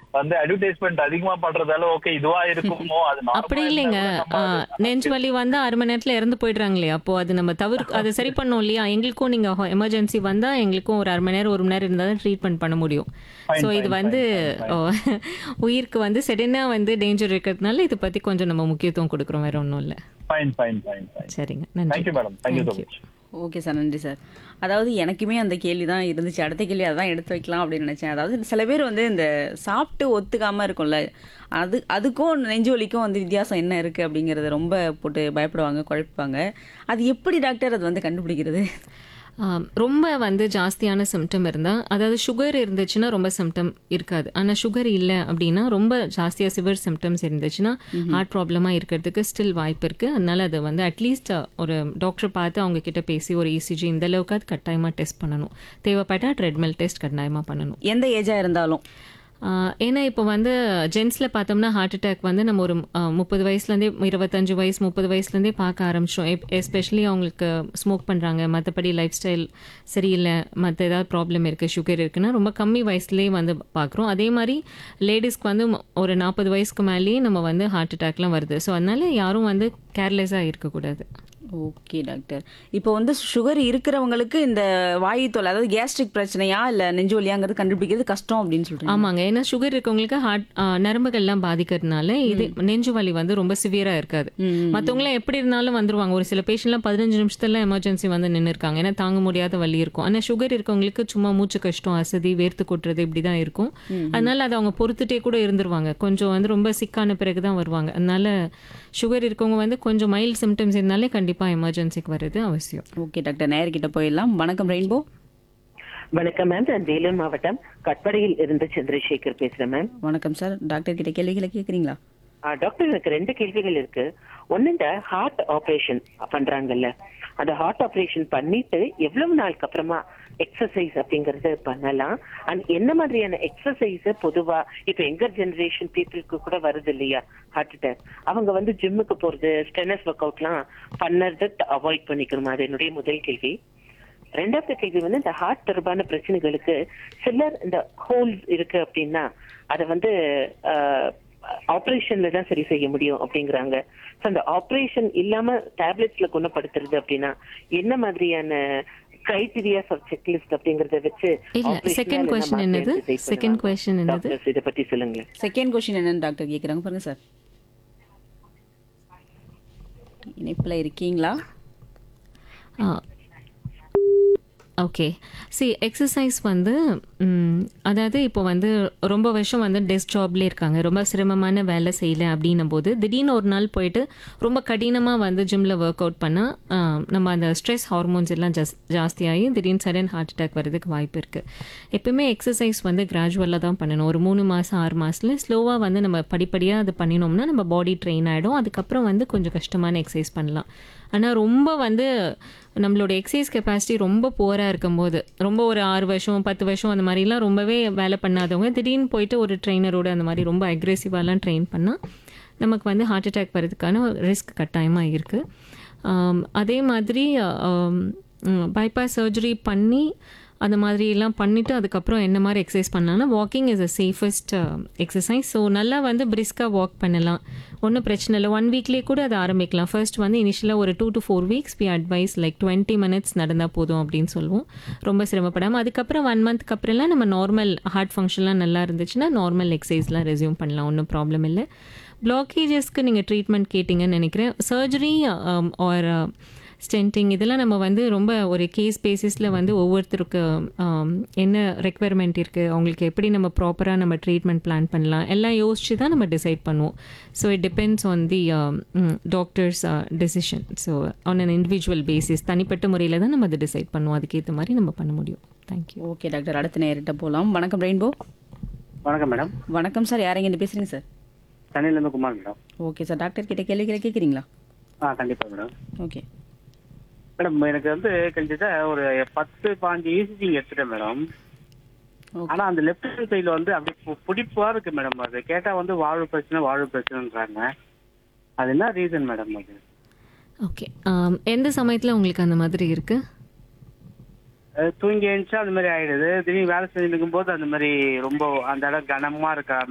வந்து அட்வர்டைஸ்மெண்ட் அதிகமா பண்றதால ஓகே இதுவா இருக்குமோ அது normal அப்படி ஆ இல்லைங்க இருந்தா கூட ஆ, நம்ம அது- நெஞ்சு வலி வந்து அரை மணி நேரத்துல இறந்து போயிடுறாங்க இல்லையா அப்போ அது நம்ம தவிர அதை சரி பண்ணோம் இல்லையா எங்களுக்கும் நீங்க எமர்ஜென்சி வந்தா எங்களுக்கும் ஒரு அரை மணி நேரம் ஒரு மணி நேரம் இருந்தால் தான் ட்ரீட்மெண்ட் பண்ண முடியும் Fine, ஸோ இது fine, வந்து fine, ஓ, உயிருக்கு வந்து சடனா வந்து டேஞ்சர் இருக்கிறதுனால இதை பத்தி கொஞ்சம் நம்ம முக்கியத்துவம் கொடுக்குறோம் வேற ஒன்றும் இல்லை ஃபைன் ஃபைன் ஃபைன் ஃபைன் சரிங்க நன்றி thank you madam thank you so Thank you. Much okay sir நன்றி சார் அதாவது எனக்குமே அந்த கேள்வி தான் இருந்துச்சு அடுத்த கேள்வி அதான் எடுத்து வைக்கலாம் அப்படின்னு நினச்சேன் அதாவது சில பேர் வந்து இந்த சாப்பிட்டு ஒத்துக்காமல் இருக்கும்ல அது அதுக்கும் நெஞ்சு வலிக்கும் வந்து வித்தியாசம் என்ன இருக்குது அப்படிங்கிறத ரொம்ப போட்டு பயப்படுவாங்க குழப்பிப்பாங்க அது எப்படி டாக்டர் அது வந்து கண்டுபிடிக்கிறது ஆம், ரொம்ப வந்து ஜாஸ்தியான சிம்டம் இருந்தால் அதாவது சுகர் இருந்துச்சுன்னா ரொம்ப சிம்டம் இருக்காது ஆனால் சுகர் இல்லை அப்படின்னா ரொம்ப ஜாஸ்தியாக சிவர் சிம்டம்ஸ் இருந்துச்சுன்னா ஹார்ட் ப்ராப்ளமாக இருக்கிறதுக்கு ஸ்டில் வாய்ப்பு இருக்குது அதனால அது வந்து அட்லீஸ்ட் ஒரு டாக்டர் பார்த்து அவங்க கிட்ட பேசி ஒரு இசிஜி இந்த அளவுக்கு அது கட்டாயமாக டெஸ்ட் பண்ணணும் தேவைப்பட்டால் ட்ரெட்மில் டெஸ்ட் கட்டாயமாக பண்ணணும் எந்த ஏஜாக இருந்தாலும் ஆஹ் ஏன்னா இப்போ வந்து ஜென்ஸில் பார்த்தோம்னா ஹார்ட் அட்டாக் வந்து நம்ம ஒரு ஆஹ் முப்பது வயசுலேருந்தே இருபத்தஞ்சு வயசு முப்பது வயசுலேருந்தே பார்க்க ஆரம்பிச்சோம் எஸ்பெஷலி அவங்களுக்கு ஸ்மோக் பண்ணுறாங்க மற்றபடி லைஃப் ஸ்டைல் சரியில்லை மற்ற ஏதாவது ப்ராப்ளம் இருக்குது சுகர் இருக்குன்னா ரொம்ப கம்மி வயசுலேயே வந்து பார்க்குறோம் அதே மாதிரி லேடிஸ்க்கு வந்து ம- ஒரு நாற்பது வயசுக்கு மேலேயே நம்ம வந்து ஹார்ட் அட்டாக்லாம் வருது ஸோ அதனால யாரும் வந்து கேர்லெஸ்ஸாக இருக்கக்கூடாது ஓகே டாக்டர் இப்போ வந்து சுகர் இருக்கிறவங்களுக்கு இந்த வாயு தொல்லை அதாவது கேஸ்ட்ரிக் பிரச்சனையா இல்லை நெஞ்சு வலியாங்கிறது கண்டுபிடிக்கிறது கஷ்டம் அப்படின்னு சொல்றீங்க ஆமாங்க ஏன்னா சுகர் இருக்கவங்களுக்கு ஹார்ட் நரம்புகள்லாம் பாதிக்கிறதுனால இது நெஞ்சு வலி வந்து ரொம்ப சிவியரா இருக்காது மற்றவங்களாம் எப்படி இருந்தாலும் வந்துருவாங்க ஒரு சில பேஷண்ட்லாம் பதினஞ்சு நிமிஷத்துல எமர்ஜென்சி வந்து நின்று இருக்காங்க ஏன்னா தாங்க முடியாத வலி இருக்கும் ஆனால் சுகர் இருக்கவங்களுக்கு சும்மா மூச்சு கஷ்டம் அசதி வேர்த்து கொட்டுறது இப்படி தான் இருக்கும் அதனால அதை அவங்க பொறுத்துட்டே கூட இருந்துருவாங்க கொஞ்சம் வந்து ரொம்ப சிக்கான பிறகு தான் வருவாங்க அதனால சுகர் இருக்கவங்க வந்து கொஞ்சம் மைல்ட் சிம்டம்ஸ் இருந்தாலே கண்டிப்பாக எமர்ஜென்சிக்கு வர்றது அவசியம் ஓகே டாக்டர் நேர்கிட்ட போயிடலாம் வணக்கம் ரெயின்போ வணக்கம் மேம் நான் வேலூர் மாவட்டம் கட்படையில் இருந்து சந்திரசேகர் பேசுறேன் மேம் வணக்கம் சார் டாக்டர் கிட்ட கேள்விகளை கேட்குறீங்களா ஆ, டாக்டர் எனக்கு ரெண்டு கேள்விகள் இருக்கு ஒன்னு இந்த ஹார்ட் ஆபரேஷன் பண்றாங்கல்ல அந்த ஹார்ட் ஆபரேஷன் பண்ணிட்டு எவ்வளவு நாளுக்கு அப்புறமா எக்ஸசைஸ் அப்படிங்கறது பண்ணலாம் அண்ட் என்ன மாதிரியான எக்ஸசைஸ் பொதுவா இப்ப எங்கர் ஜெனரேஷன் பீப்புளுக்கு கூட வருது இல்லையா ஹார்ட் அட்டாக் அவங்க வந்து ஜிம்முக்கு போறது ஸ்டெனஸ் ஒர்க் அவுட்லாம் பண்ணறத அவாய்ட் பண்ணிக்கணுமா அது என்னுடைய முதல் கேள்வி ரெண்டாவது கேள்வி வந்து இந்த ஹார்ட் தொடர்பான பிரச்சனைகளுக்கு சிலர் இந்த ஹோல்ஸ் இருக்கு அப்படின்னா அதை வந்து ஆபரேஷன்ல தான் சரி செய்ய முடியும் அப்படிங்கிறாங்க ஸோ அந்த ஆபரேஷன் இல்லாம டேப்லெட்ஸ்ல குணப்படுத்துறது அப்படின்னா என்ன மாதிரியான கிரைட்டீரியாஸ் ஆஃப் செக்லிஸ்ட் அப்படிங்கறத வச்சு இல்ல, operation second ஆல question நம்ம என்னது? decide பண்ணலாம். Second question என்னது? Doctors, இதை பத்தி சொல்லுங்க செகண்ட் கொஸ்டின் என்னன்னு டாக்டர் கேட்குறாங்க பாருங்க சார் இணைப்பில் இருக்கீங்களா ஓகே சி எக்ஸசைஸ் வந்து ம், அதாவது இப்போ வந்து ரொம்ப வருஷம் வந்து டெஸ்க் ஜாப்லேயே இருக்காங்க ரொம்ப சிரமமான வேலை செய்யல அப்படின்னும் போது திடீர்னு ஒரு நாள் போயிட்டு ரொம்ப கடினமாக வந்து ஜிம்மில் ஒர்க் அவுட் பண்ணால் நம்ம அந்த ஸ்ட்ரெஸ் ஹார்மோன்ஸ் எல்லாம் ஜாஸ் ஜாஸ்தியாகி திடீர்னு சடன் ஹார்ட் அட்டாக் வர்றதுக்கு வாய்ப்பு இருக்குது எப்பயுமே எக்ஸசைஸ் வந்து கிராஜுவலாக தான் பண்ணணும் ஒரு மூணு மாதம் ஆறு மாதத்துல ஸ்லோவாக வந்து நம்ம படிப்படியாக அது பண்ணினோம்னா நம்ம பாடி ட்ரெயின் ஆகிடும் அதுக்கப்புறம் வந்து கொஞ்சம் கஷ்டமான எக்ஸசைஸ் பண்ணலாம் ஆனால் ரொம்ப வந்து நம்மளோட எக்ஸசைஸ் கெப்பாசிட்டி ரொம்ப புவராக இருக்கும்போது ரொம்ப ஒரு ஆறு வருஷம் பத்து வருஷம் அந்த மாதிரிலாம் ரொம்பவே வேலை பண்ணாதவங்க திடீர்னு போயிட்டு ஒரு ட்ரெயினரோட அந்த மாதிரி ரொம்ப அக்ரெசிவாலாம் ட்ரெயின் பண்ணால் நமக்கு வந்து ஹார்ட் அட்டாக் வர்றதுக்கான ரிஸ்க் கட்டாயமாக இருக்குது அதே மாதிரி பைபாஸ் சர்ஜரி பண்ணி அந்த மாதிரிலாம் பண்ணிவிட்டு அதுக்கப்புறம் என்ன மாதிரி எக்ஸசைஸ் பண்ணலாம்னா walking is a safest exercise so நல்லா வந்து பிரிஸ்காக வாக் பண்ணலாம் ஒன்றும் பிரச்சனை இல்லை ஒன் வீக்லேயே கூட அதை ஆரம்பிக்கலாம் ஃபர்ஸ்ட் வந்து இனிஷியலாக ஒரு two to four weeks we advise like twenty minutes நடந்தால் போதும் அப்படின்னு சொல்லுவோம் ரொம்ப சிரமப்படாமல் அதுக்கப்புறம் ஒன் மந்த்க்கு அப்புறம்லாம் நம்ம நார்மல் ஹார்ட் ஃபங்க்ஷன்லாம் நல்லா இருந்துச்சுன்னா நார்மல் எக்ஸசைஸ்லாம் ரெஸ்யூம் பண்ணலாம் ஒன்றும் ப்ராப்ளம் இல்லை பிளாக்கேஜஸ்க்கு நீங்கள் ட்ரீட்மெண்ட் கேட்டிங்கன்னு நினைக்கிறேன் சர்ஜரி ஆர் ஸ்டென்டிங் இதெல்லாம் நம்ம வந்து ரொம்ப ஒரு கேஸ் பேசிஸில் வந்து ஒவ்வொருத்தருக்கு ஆம், என்ன ரெக்குவயர்மெண்ட் இருக்குது அவங்களுக்கு எப்படி நம்ம ப்ராப்பராக நம்ம ட்ரீட்மெண்ட் பிளான் பண்ணலாம் எல்லாம் யோசிச்சு தான் நம்ம டிசைட் பண்ணுவோம் so it depends on the doctor's decision so on an individual basis தனிப்பட்ட முறையில் தான் நம்ம அதை டிசைட் பண்ணுவோம் அதுக்கேற்ற மாதிரி நம்ம பண்ண முடியும் தேங்க்யூ ஓகே டாக்டர் அடுத்த நேரிட்ட போகலாம் வணக்கம் ரெயின்போ வணக்கம் மேடம் வணக்கம் சார் யாரைங்க இருந்து பேசுறீங்க சார் சென்னையிலேருந்து Kumar madam okay sir doctor கிட்ட கேள்விகளை கேட்குறீங்களா ஆ கண்டிப்பாக மேடம் ஓகே மேடம் எனக்கு வந்து கிட்டத்தட்ட ஒரு பத்து பாஞ்சு ஈசிஜிங் எடுத்துட்டேன் மேடம் Okay. ஆனா அந்த லெஃப்ட் ஹேண்ட் சைடுல வந்து அப்படி பு- பிடிப்பா இருக்கு மேடம் அது கேட்டா வந்து வாழ்வு பிரச்சனை வாழ்வு பிரச்சனைன்றாங்க அது என்ன ரீசன் மேடம் அது ஓகே எந்த சமயத்தில் உங்களுக்கு அந்த மாதிரி இருக்குது அது தூங்கி எழுந்துச்சா அந்த மாதிரி ஆயிடுது திடீர்னு வேலை செஞ்சுட்டு இருக்கும்போது அந்த மாதிரி ரொம்ப அந்த இடம் கனமா இருக்க